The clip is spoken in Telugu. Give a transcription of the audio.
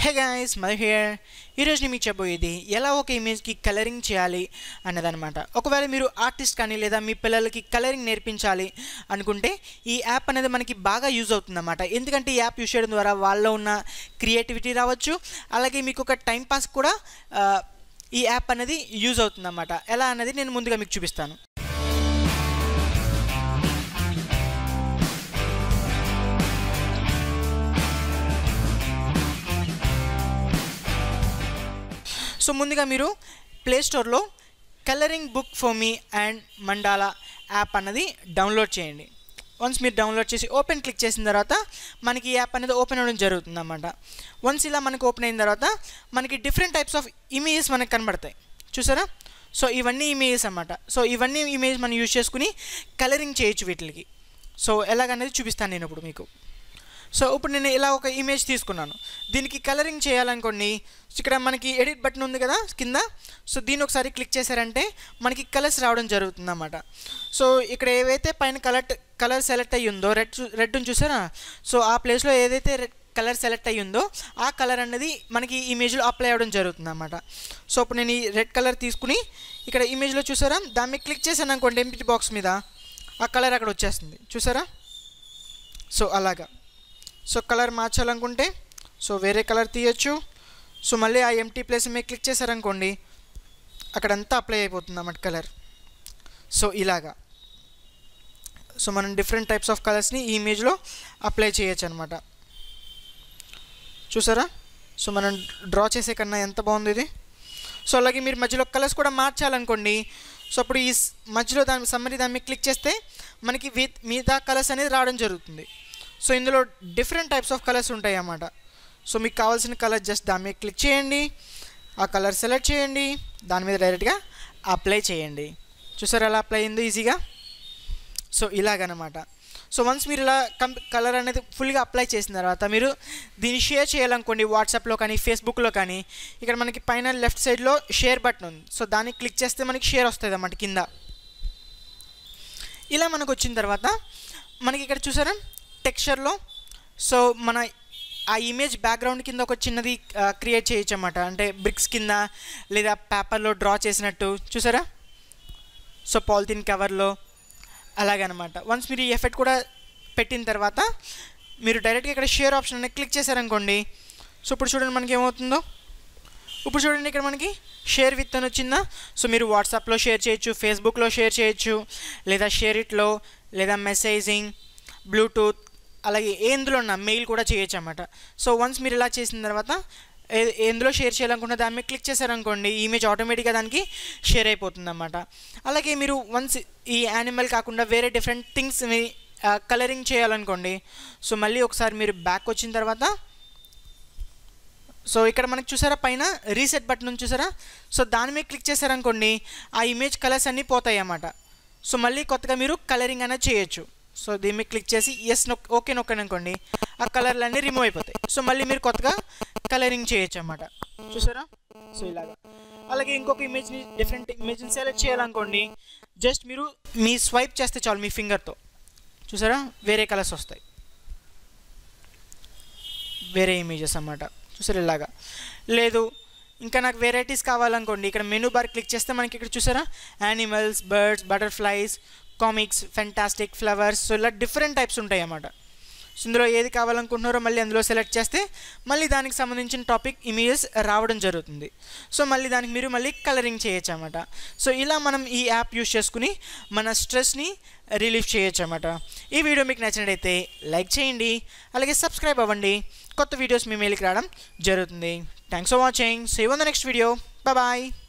హే గాయస్ మై హియర్ ఈరోజు నేను మీకు చెప్పబోయేది ఎలా ఒక ఇమేజ్కి కలరింగ్ చేయాలి అన్నదనమాట ఒకవేళ మీరు ఆర్టిస్ట్ కానీ లేదా మీ పిల్లలకి కలరింగ్ నేర్పించాలి అనుకుంటే ఈ యాప్ అనేది మనకి బాగా యూజ్ అవుతుందన్నమాట ఎందుకంటే ఈ యాప్ యూజ్ చేయడం ద్వారా వాళ్ళలో ఉన్న క్రియేటివిటీ రావచ్చు అలాగే మీకు ఒక టైం పాస్ కూడా ఆ, ఈ యాప్ అనేది యూజ్ అవుతుందన్నమాట ఎలా అనేది నేను ముందుగా మీకు చూపిస్తాను సో ముందుగా మీరు ప్లే స్టోర్లో colouring book for me and mandala app అన్నది డౌన్లోడ్ చేయండి వన్స్ మీరు డౌన్లోడ్ చేసి ఓపెన్ క్లిక్ చేసిన తర్వాత మనకి ఈ యాప్ అనేది ఓపెన్ అవ్వడం జరుగుతుంది అన్నమాట వన్స్ ఇలా మనకి ఓపెన్ అయిన తర్వాత మనకి డిఫరెంట్ టైప్స్ ఆఫ్ ఇమేజెస్ మనకు కనబడతాయి చూసారా సో ఇవన్నీ ఇమేజెస్ అన్నమాట సో ఇవన్నీ ఇమేజ్ మనం యూజ్ చేసుకుని కలరింగ్ చేయొచ్చు వీటికి సో ఎలాగనేది చూపిస్తాను నేను ఇప్పుడు మీకు సో ఇప్పుడు నేను ఇలా ఒక ఇమేజ్ తీసుకున్నాను దీనికి కలరింగ్ చేయాలనుకోండి ఇక్కడ మనకి ఎడిట్ బటన్ ఉంది కదా కింద సో దీన్ని ఒకసారి క్లిక్ చేశారంటే మనకి కలర్స్ రావడం జరుగుతుంది అన్నమాట సో ఇక్కడ ఏవైతే పైన కలర్ కలర్ సెలెక్ట్ అయ్యి ఉందో రెడ్ రెడ్ చూసారా సో ఆ ప్లేస్లో ఏదైతే రెడ్ కలర్ సెలెక్ట్ అయ్యి ఉందో ఆ కలర్ అనేది మనకి ఈ ఇమేజ్లో అప్లై అవ్వడం జరుగుతుంది అన్నమాట సో ఇప్పుడు నేను ఈ రెడ్ కలర్ తీసుకుని ఇక్కడ ఇమేజ్లో చూసారా దాని మీద క్లిక్ చేశాను అనుకోండి ఎంపిటీ బాక్స్ మీద ఆ కలర్ అక్కడ వచ్చేస్తుంది చూసారా సో అలాగా సో కలర్ మార్చాలనుకుంటే సో వేరే కలర్ తీయొచ్చు సో మళ్ళీ ఆ ఎంటీ ప్లేస్ మీద క్లిక్ చేశారనుకోండి అక్కడంతా అప్లై అయిపోతుంది అన్నమాట కలర్ సో ఇలాగా సో మనం డిఫరెంట్ టైప్స్ ఆఫ్ కలర్స్ని ఈ ఇమేజ్లో అప్లై చేయొచ్చు అనమాట చూసారా సో మనం డ్రా చేసే కన్నా ఎంత బాగుంది ఇది సో అలాగే మీరు మధ్యలో కలర్స్ కూడా మార్చాలనుకోండి సో అప్పుడు ఈ స్- మధ్యలో దాని సమ్మరీ దాని మీద క్లిక్ చేస్తే మనకి విత్ మిగతా కలర్స్ అనేది రావడం జరుగుతుంది సో ఇందులో డిఫరెంట్ టైప్స్ ఆఫ్ కలర్స్ ఉంటాయి అన్నమాట సో మీకు కావాల్సిన కలర్ జస్ట్ దాని మీద క్లిక్ చేయండి ఆ కలర్ సెలెక్ట్ చేయండి దాని మీద డైరెక్ట్గా అప్లై చేయండి చూసారు ఎలా అప్లై అయిందో ఈజీగా సో ఇలాగనమాట సో వన్స్ మీరు ఇలా కం కలర్ అనేది ఫుల్గా అప్లై చేసిన తర్వాత మీరు దీన్ని షేర్ చేయాలనుకోండి వాట్సాప్లో కానీ ఫేస్బుక్లో కానీ ఇక్కడ మనకి పైన లెఫ్ట్ సైడ్లో షేర్ బటన్ ఉంది సో దాన్ని క్లిక్ చేస్తే మనకి షేర్ వస్తుంది అన్నమాట కింద ఇలా మనకు వచ్చిన తర్వాత మనకి ఇక్కడ చూసారా టెక్స్చర్లో సో మన ఆ ఇమేజ్ బ్యాక్గ్రౌండ్ కింద ఒక చిన్నది క్రియేట్ చేయొచ్చు అన్నమాట అంటే బ్రిక్స్ కింద లేదా పేపర్లో డ్రా చేసినట్టు చూసారా సో పాలిథిన్ కవర్లో అలాగనమాట వన్స్ మీరు ఈ ఎఫెక్ట్ కూడా పెట్టిన తర్వాత మీరు డైరెక్ట్గా ఇక్కడ షేర్ ఆప్షన్ అనేది క్లిక్ చేశారనుకోండి సో ఇప్పుడు చూడండి మనకి ఏమవుతుందో ఇప్పుడు చూడండి ఇక్కడ మనకి షేర్ విత్ అని వచ్చిందా సో మీరు వాట్సాప్లో షేర్ చేయొచ్చు ఫేస్బుక్లో షేర్ చేయొచ్చు లేదా షేర్ ఇట్లో లేదా మెసేజింగ్ బ్లూటూత్ అలాగే ఎందులో ఉన్న మెయిల్ కూడా చేయొచ్చు అన్నమాట సో వన్స్ మీరు ఇలా చేసిన తర్వాత ఏ- ఎందులో షేర్ చేయాలనుకున్న దాని మీద క్లిక్ చేశారనుకోండి ఈ ఇమేజ్ ఆటోమేటిక్గా దానికి షేర్ అయిపోతుంది అన్నమాట అలాగే మీరు వన్స్ ఈ యానిమల్ కాకుండా వేరే డిఫరెంట్ థింగ్స్ కలరింగ్ చేయాలనుకోండి సో మళ్ళీ ఒకసారి మీరు బ్యాక్ వచ్చిన తర్వాత సో ఇక్కడ మనకి చూసారా పైన రీసెట్ బటన్ ఉంది చూసారా సో దాని మీద క్లిక్ చేశారనుకోండి ఆ ఇమేజ్ కలర్స్ అన్నీ పోతాయి అన్నమాట సో మళ్ళీ కొత్తగా మీరు కలరింగ్ అనేది చేయొచ్చు సో దీని మీద క్లిక్ చేసి ఎస్ నొక్ ఓకే నొక్కండి అనుకోండి ఆ కలర్లు అన్నీ రిమూవ్ అయిపోతాయి సో మళ్ళీ మీరు కొత్తగా కలరింగ్ చేయొచ్చు అన్నమాట చూసారా సో ఇలాగా అలాగే ఇంకొక ఇమేజ్ని డిఫరెంట్ ఇమేజ్ని సెలెక్ట్ చేయాలనుకోండి జస్ట్ మీరు మీ స్వైప్ చేస్తే చాలు మీ ఫింగర్తో చూసారా వేరే కలర్స్ వస్తాయి వేరే ఇమేజెస్ అన్నమాట చూసారు ఇలాగా లేదు ఇంకా నాకు వెరైటీస్ కావాలనుకోండి ఇక్కడ మెనూ బార్ క్లిక్ చేస్తే మనకి ఇక్కడ చూసారా animals birds butterflies comics fantastic flowers so ఇలా డిఫరెంట్ టైప్స్ ఉంటాయి అన్నమాట సో ఇందులో ఏది కావాలనుకుంటున్నారో మళ్ళీ అందులో సెలెక్ట్ చేస్తే మళ్ళీ దానికి సంబంధించిన టాపిక్ ఇమేజెస్ రావడం జరుగుతుంది సో మళ్ళీ దానికి మీరు మళ్ళీ కలరింగ్ చేయొచ్చు అన్నమాట సో ఇలా మనం ఈ యాప్ యూస్ చేసుకుని మన స్ట్రెస్ని రిలీఫ్ చేయొచ్చు అన్నమాట ఈ వీడియో మీకు నచ్చినట్టయితే లైక్ చేయండి అలాగే సబ్స్క్రైబ్ అవ్వండి కొత్త వీడియోస్ మీ మెయిల్కి రావడం జరుగుతుంది thanks for watching save on the next video bye